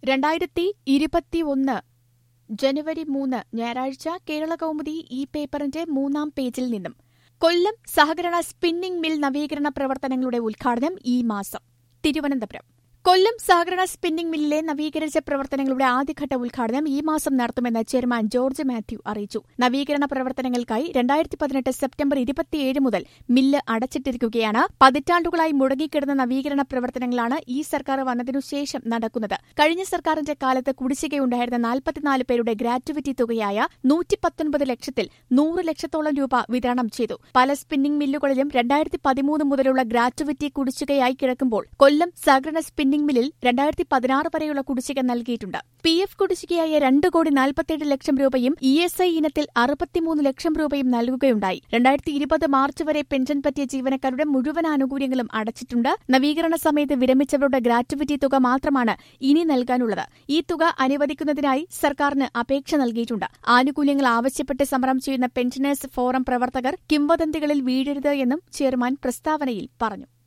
രണ്ടായിരത്തി ഇരുപത്തിയൊന്ന് ജനുവരി മൂന്ന് ഞായറാഴ്ച കേരള കൗമുദി ഈ പേപ്പറിന്റെ മൂന്നാം പേജിൽ നിന്നും കൊല്ലം സഹകരണ സ്പിന്നിംഗ് മിൽ നവീകരണ പ്രവർത്തനങ്ങളുടെ ഉദ്ഘാടനം ഈ മാസം തിരുവനന്തപുരം കൊല്ലം സഹകരണ സ്പിന്നിംഗ് മില്ലിലെ നവീകരിച്ച പ്രവർത്തനങ്ങളുടെ ആദ്യഘട്ട ഉദ്ഘാടനം ഈ മാസം നടത്തുമെന്ന് ചെയർമാൻ ജോർജ് മാത്യു അറിയിച്ചു നവീകരണ പ്രവർത്തനങ്ങൾക്കായി രണ്ടായിരത്തി പതിനെട്ട് സെപ്റ്റംബർ ഇരുപത്തിയേഴ് മുതൽ മില്ല് അടച്ചിട്ടിരിക്കുകയാണ് പതിറ്റാണ്ടുകളായി മുടങ്ങിക്കിടന്ന നവീകരണ പ്രവർത്തനങ്ങളാണ് ഈ സർക്കാർ വന്നതിനുശേഷം നടക്കുന്നത് കഴിഞ്ഞ സർക്കാരിന്റെ കാലത്ത് കുടിശ്ശികയുണ്ടായിരുന്ന നാൽപ്പത്തിനാല് പേരുടെ ഗ്രാറ്റുവിറ്റി തുകയായ നൂറ്റി പത്തൊൻപത് ലക്ഷത്തിൽ നൂറ് ലക്ഷത്തോളം രൂപ വിതരണം ചെയ്തു പല സ്പിന്നിംഗ് മില്ലുകളിലും രണ്ടായിരത്തി പതിമൂന്ന് മുതലുള്ള ഗ്രാറ്റുവിറ്റി കുടിശ്ശികയായി കിടക്കുമ്പോൾ കൊല്ലം സഹകരണ സ്പിന്നിംഗ് മില്ലിൽ രണ്ടായിരത്തി പതിനാറ് വരെയുള്ള കുടിശ്ശിക നൽകിയിട്ടുണ്ട് പി എഫ് കുടിശ്ശികയായ രണ്ട് കോടി നാൽപ്പത്തിയേഴ് ലക്ഷം രൂപയും ഇ എസ് ഐ ഇനത്തിൽ അറുപത്തിമൂന്ന് ലക്ഷം രൂപയും നൽകുകയുണ്ടായി രണ്ടായിരത്തി ഇരുപത് മാർച്ച് വരെ പെൻഷൻ പറ്റിയ ജീവനക്കാരുടെ മുഴുവൻ ആനുകൂല്യങ്ങളും അടച്ചിട്ടുണ്ട് നവീകരണ സമയത്ത് വിരമിച്ചവരുടെ ഗ്രാറ്റുവിറ്റി തുക മാത്രമാണ് ഇനി നൽകാനുള്ളത് ഈ തുക അനുവദിക്കുന്നതിനായി സർക്കാരിന് അപേക്ഷ നൽകിയിട്ടുണ്ട് ആനുകൂല്യങ്ങൾ ആവശ്യപ്പെട്ട് സമരം ചെയ്യുന്ന പെൻഷനേഴ്സ് ഫോറം പ്രവർത്തകർ കിംവദന്തികളിൽ വീഴരുത് എന്നും ചെയർമാൻ പ്രസ്താവനയിൽ പറഞ്ഞു